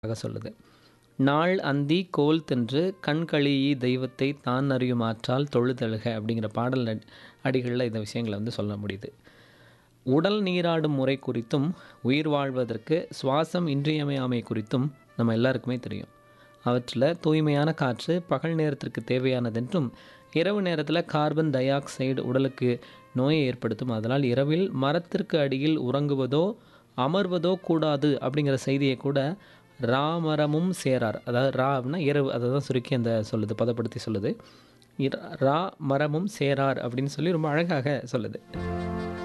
ஆக சொல்லுது நாள் அந்தி கோல் தின்று கண்களியி தெய்வத்தை தான் அறியும் ஆற்றால் தொழுதழுக அப்படிங்கிற பாடல் அடி- அடிகளில் இந்த விஷயங்களை வந்து சொல்ல முடியுது உடல் நீராடும் முறை குறித்தும் உயிர் வாழ்வதற்கு சுவாசம் இன்றியமையாமை குறித்தும் நம்ம எல்லாருக்குமே தெரியும் அவற்றில் தூய்மையான காற்று பகல் நேரத்திற்கு தேவையானதென்றும் இரவு நேரத்தில் கார்பன் டை ஆக்சைடு உடலுக்கு நோயை ஏற்படுத்தும் அதனால் இரவில் மரத்திற்கு அடியில் உறங்குவதோ அமர்வதோ கூடாது அப்படிங்கிற செய்தியை கூட ராமரமும் சேரார் அதாவது ரா அப்படின்னா இரவு அதை தான் சுருக்கி அந்த சொல்லுது பதப்படுத்தி சொல்லுது இர- ரா மரமும் சேரார் அப்படின்னு சொல்லி ரொம்ப அழகாக சொல்லுது